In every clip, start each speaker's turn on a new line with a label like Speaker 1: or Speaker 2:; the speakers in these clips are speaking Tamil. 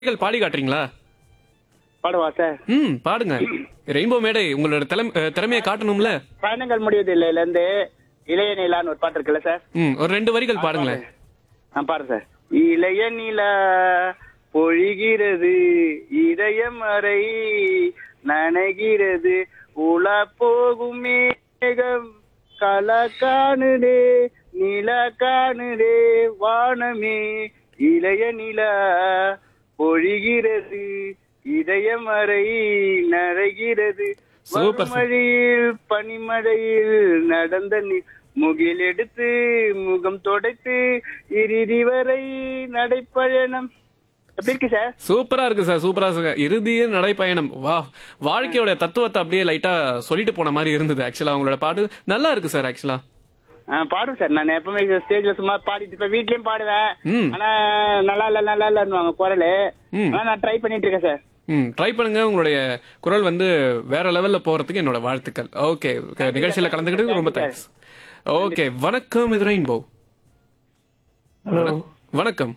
Speaker 1: வரிகள் பாடி காட்டுறீங்களா
Speaker 2: பாடுவா சார்
Speaker 1: ம் பாடுங்க ரெயின்போ மேடை உங்களோட திறமை- அஹ், திறமையை காட்டணும்ல
Speaker 2: பயணங்கள் முடிவதில்லைல இருந்து இளைய நிலான்னு ஒரு பாட்டு இருக்குல்ல சார்
Speaker 1: ம் ஒரு ரெண்டு வரிகள் பாடுங்களேன்
Speaker 2: நான் பாடுறேன் சார் இளைய நிலா பொழிகிறது இதயம் அறை நனைகிறது உல போகும் மேகம் கல காணுதே நில காணுதே வானமே இளைய நிலா பொழிகிறது இதயம் அறை நனைகிறது
Speaker 1: சூப்பர் சார்.
Speaker 2: மழையில் பனிமழையில் நடந்த நி- முகில் எடுத்து முகம் தொடைத்து இறுதி வரை நடைப்பயணம் எப்படி இருக்கு சார்
Speaker 1: சூப்பரா இருக்கு சார் சூப்பரா இருக்கு இறுதிய நடைப்பயணம் வா வாழ்க்கையோட தத்துவத்தை அப்படியே லைட்டா சொல்லிட்டு போன மாதிரி இருந்தது ஆக்சுவலா உங்களோட பாட்டு நல்லா இருக்கு சார் ஆக்சுவலா
Speaker 2: ஆ, பாடுவேன் சார் நான் எப்பவுமே ஸ்டேஜ்ல சும்மா பாடிட்டு இப்ப வீட்லயும் பாடுவேன்
Speaker 1: ம்.
Speaker 2: ஆனா நல்லா இல்ல நல்லா இல்லன்னுவாங்க குரலு
Speaker 1: ம்.
Speaker 2: ஆனா நான் ட்ரை பண்ணிட்டு இருக்கேன் சார்
Speaker 1: ம் ட்ரை பண்ணுங்க உங்களுடைய குரல் வந்து வேற லெவல்ல போறதுக்கு என்னோட வாழ்த்துக்கள் ஓகே நிகழ்ச்சியில கலந்துக்கிட்டு ரொம்ப தேங்க்ஸ் ஓகே வணக்கம் இது ரெயின்போ
Speaker 3: ஹலோ
Speaker 1: வணக்கம்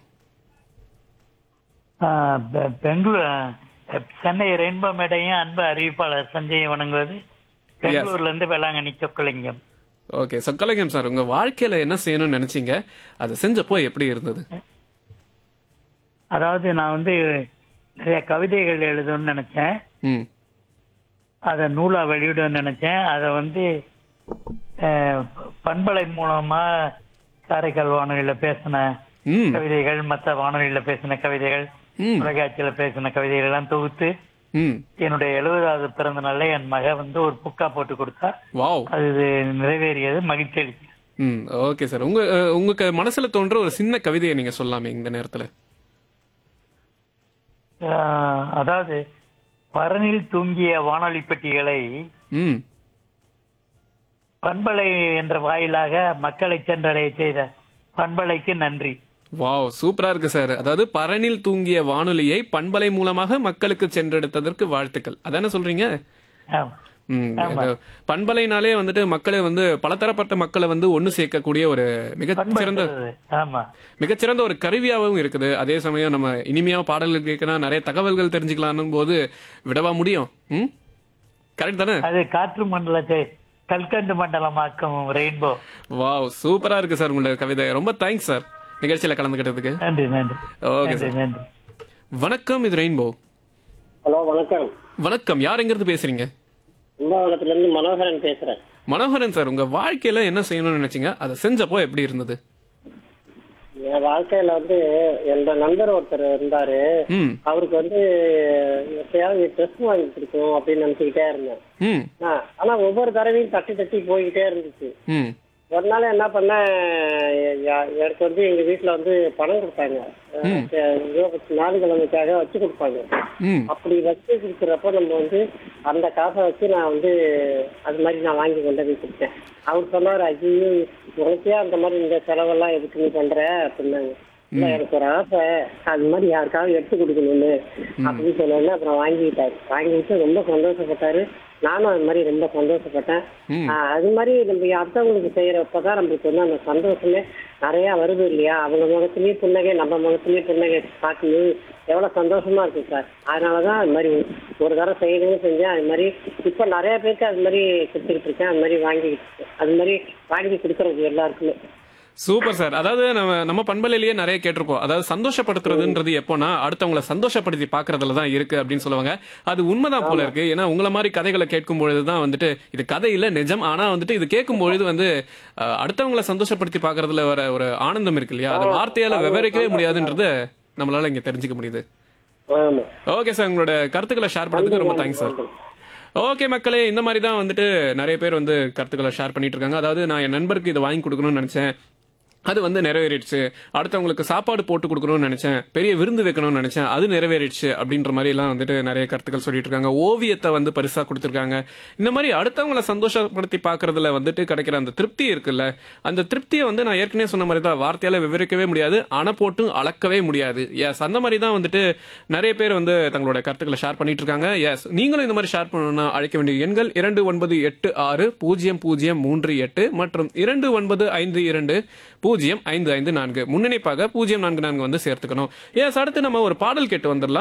Speaker 3: பெங்களூர் சென்னை ரெயின்போ மேடையும் அன்பு அறிவிப்பாளர் சஞ்சய் வணங்குவது பெங்களூர்ல இருந்து வேளாங்கண்ணி சொக்கலிங்கம்
Speaker 1: ஓகே சொக்கலிங்கம் சார் உங்க வாழ்க்கையில என்ன செய்யணும்னு நினைச்சீங்க அதை செஞ்சப்போ எப்படி இருந்தது
Speaker 3: அதாவது நான் வந்து நிறைய கவிதைகள் எழுதணும்னு நினைச்சேன்
Speaker 1: ம்
Speaker 3: அதை நூலா வெளியிடணும்னு நினைச்சேன் அதை வந்து அஹ், பண்பலை மூலமா காரைக்கால் வானொலியில பேசின
Speaker 1: ம்
Speaker 3: கவிதைகள் மற்ற வானொலியில பேசின கவிதைகள்
Speaker 1: ம்
Speaker 3: தொலைக்காட்சியில பேசின கவிதைகள் எல்லாம் தொகுத்து
Speaker 1: ம்
Speaker 3: என்னுடைய எழுபதாவது பிறந்த நாள்ல என் மக வந்து ஒரு புக்கா போட்டு கொடுத்தா
Speaker 1: வாவ்
Speaker 3: அது நிறைவேறியது மகிழ்ச்சி அளிக்கு
Speaker 1: ம் ஓகே சார் உங்க அஹ், உங்களுக்கு மனசுல தோன்ற ஒரு சின்ன கவிதையை நீங்க சொல்லலாமே இந்த நேரத்துல
Speaker 3: ஆஹ் அதாவது பரனில் தூங்கிய வானொலி பெட்டிகளை
Speaker 1: ம்
Speaker 3: பண்பலை என்ற வாயிலாக மக்களை சென்றடைய செய்த பண்பலைக்கு நன்றி
Speaker 1: வாவ் சூப்பரா இருக்கு சார் அதாவது பரனில் தூங்கிய வானொலியை பண்பலை மூலமாக மக்களுக்கு சென்றெடுத்ததற்கு வாழ்த்துக்கள் அதானே சொல்றீங்க
Speaker 3: ஆம்.
Speaker 1: ம், இந்த பண்பலைனாலே வந்துட்டு மக்களை வந்து பலதரப்பட்ட மக்களை வந்து ஒண்ணு சேர்க்கக்கூடிய ஒரு மிகச்சிறந்த
Speaker 3: பண்படுத்துறது. ஆமா
Speaker 1: மிகச்சிறந்த ஒரு கருவியாகவும் இருக்குது அதே சமயம் நம்ம இனிமையா பாடல்கள் கேட்கலாம் நிறைய தகவல்கள் தெரிஞ்சுக்கலாம்னும் போது விடவா முடியும் ம் கரெக்ட் தானே
Speaker 3: அது காற்று மண்டலத்தை கல்கண்டு மண்டலமாக்கும் ரெயின்போ
Speaker 1: வாவ் சூப்பரா இருக்கு சார் உங்களோட கவிதை ரொம்ப தேங்க்ஸ் சார் நிகழ்ச்சியில கலந்துக்கிட்டதுக்கு
Speaker 3: நன்றி நன்றி
Speaker 1: ஓகே
Speaker 3: நன்றி
Speaker 1: சார்
Speaker 3: நன்றி
Speaker 1: வணக்கம் இது ரெயின்போ
Speaker 4: ஹலோ வணக்கம்
Speaker 1: வணக்கம் யார் எங்கிருந்து பேசுறீங்க
Speaker 4: கும்பகோணத்துல இருந்து மனோகரன் பேசுறேன்
Speaker 1: மனோகரன் சார் உங்க வாழ்க்கையில என்ன செய்யணும்னு நினைச்சீங்க அதை செஞ்சப்போ எப்படி இருந்தது
Speaker 4: என் வாழ்க்கையில வந்து என்னோட நண்பர் ஒருத்தர் இருந்தாரு
Speaker 1: ம்
Speaker 4: அவருக்கு வந்து எப்பயாவது ட்ரெஸ் வாங்கி கொடுக்கணும் அப்படின்னு நினைச்சுக்கிட்டே இருந்தேன்
Speaker 1: ம்
Speaker 4: ஆ, ஆனா ஒவ்வொரு தடவையும் தட்டி தட்டி போய்கிட்டே இருந்துச்சு
Speaker 1: ம்
Speaker 4: ஒரு நாள் என்ன பண்ணேன் எ- எ- எனக்கு வந்து எங்க வீட்டுல வந்து பணம் கொடுத்தாங்க இருபத்தி நாலு கிழமைக்காக வச்சு கொடுப்பாங்க
Speaker 1: ம்
Speaker 4: அப்படி வச்சு கொடுக்குறப்ப நம்ம வந்து அந்த காசை வச்சு நான் வந்து அது மாதிரி நான் வாங்கி கொண்டு போய் கொடுத்தேன் அவர் சொன்னார் ஐயோ உனக்கே அந்த மாதிரி இந்த செலவெல்லாம் எதுக்கு நீ பண்ற அப்படின்னாங்க இல்ல எனக்கு ஒரு ஆசை அது மாதிரி யாருக்காவது எடுத்து கொடுக்கணும்னு அப்படின்னு சொன்னோடனே அப்புறம் வாங்கிக்கிட்டாரு வாங்கிட்டு ரொம்ப சந்தோஷப்பட்டாரு நானும் அது மாதிரி ரொம்ப சந்தோஷப்பட்டேன்
Speaker 1: ம்.
Speaker 4: ஆஹ் அது மாதிரி நம்ம அடுத்தவங்களுக்கு செய்யறப்பதான் நம்மளுக்கு வந்து அந்த சந்தோஷமே நிறைய வருது இல்லையா அவங்க முகத்திலயும் புன்னகை நம்ம முகத்திலயும் புன்னகை பார்க்கணும் எவ்வளவு சந்தோஷமா இருக்கு சார் அதனாலதான் அது மாதிரி ஒரு தடவை செய்யணும்னு செஞ்சேன் அது மாதிரி இப்ப நிறைய பேருக்கு அது மாதிரி கொடுத்துக்கிட்டு இருக்கேன் அது மாதிரி வாங்கிக்கிட்டு இருக்கேன் அது மாதிரி வாங்கி கொடுக்கறது எல்லாருக்குமே
Speaker 1: சூப்பர் சார் அதாவது நம்ம நம்ம பண்பலையிலேயே நிறைய கேட்டிருப்போம் அதாவது சந்தோஷப்படுத்துறதுன்றது எப்போனா அடுத்தவங்கள சந்தோஷப்படுத்தி பாக்குறதுல தான் இருக்கு அப்படின்னு சொல்லுவாங்க அது உண்மைதான் போல இருக்கு ஏன்னா உங்கள மாதிரி கதைகளை கேட்கும் பொழுது தான் வந்துட்டு இது கதை இல்ல நிஜம் ஆனா வந்துட்டு இது கேட்கும் பொழுது வந்து அஹ், அடுத்தவங்கள சந்தோஷப்படுத்தி பாக்குறதுல வர ஒரு ஆனந்தம் இருக்கு இல்லையா அது வார்த்தையால விவரிக்கவே முடியாதுன்றத நம்மளால இங்க தெரிஞ்சுக்க முடியுது
Speaker 4: ஆமா
Speaker 1: ஓகே சார் உங்களோட கருத்துக்களை ஷேர் பண்ணதுக்கு ரொம்ப தேங்க்ஸ் சார் ஓகே மக்களே இந்த மாதிரி தான் வந்துட்டு நிறைய பேர் வந்து கருத்துக்களை ஷேர் பண்ணிட்டு இருக்காங்க அதாவது நான் என் நண்பருக்கு இதை வாங்கி கொடுக்கணும்னு நினைச்சேன் அது வந்து நிறைவேறிடுச்சு அடுத்தவங்களுக்கு சாப்பாடு போட்டு கொடுக்கணும்னு நினைச்சேன் பெரிய விருந்து வைக்கணும்னு நினைச்சேன் அது நிறைவேறிடுச்சு அப்படின்ற மாதிரி எல்லாம் வந்துட்டு நிறைய கருத்துக்கள் சொல்லிட்டு இருக்காங்க ஓவியத்தை வந்து பரிசா கொடுத்துருக்காங்க இந்த மாதிரி அடுத்தவங்கள சந்தோஷப்படுத்தி பார்க்கறதுல வந்துட்டு கிடைக்கிற அந்த திருப்தி இருக்குல்ல அந்த திருப்தியை வந்து நான் ஏற்கனவே சொன்ன மாதிரி தான் வார்த்தையால விவரிக்கவே முடியாது அணை போட்டு அளக்கவே முடியாது எஸ் அந்த மாதிரி தான் வந்துட்டு நிறைய பேர் வந்து தங்களோட கருத்துக்களை ஷேர் பண்ணிட்டு இருக்காங்க எஸ் நீங்களும் இந்த மாதிரி ஷேர் பண்ணணும்னா அழைக்க வேண்டிய எண்கள் இரண்டு ஒன்பது எட்டு ஆறு பூஜ்ஜியம் பூஜ்ஜியம் மூன்று எட்டு மற்றும் இரண்டு ஒன்பது ஐந்து இரண்டு பூஜ்ஜியம் ஐந்து ஐந்து நான்கு முன்னிணைப்பாக பூஜ்ஜியம் நான்கு நான்கு வந்து சேர்த்துக்கணும் எஸ் அடுத்து நம்ம ஒரு பாடல் கேட்டு வந்துடலாம்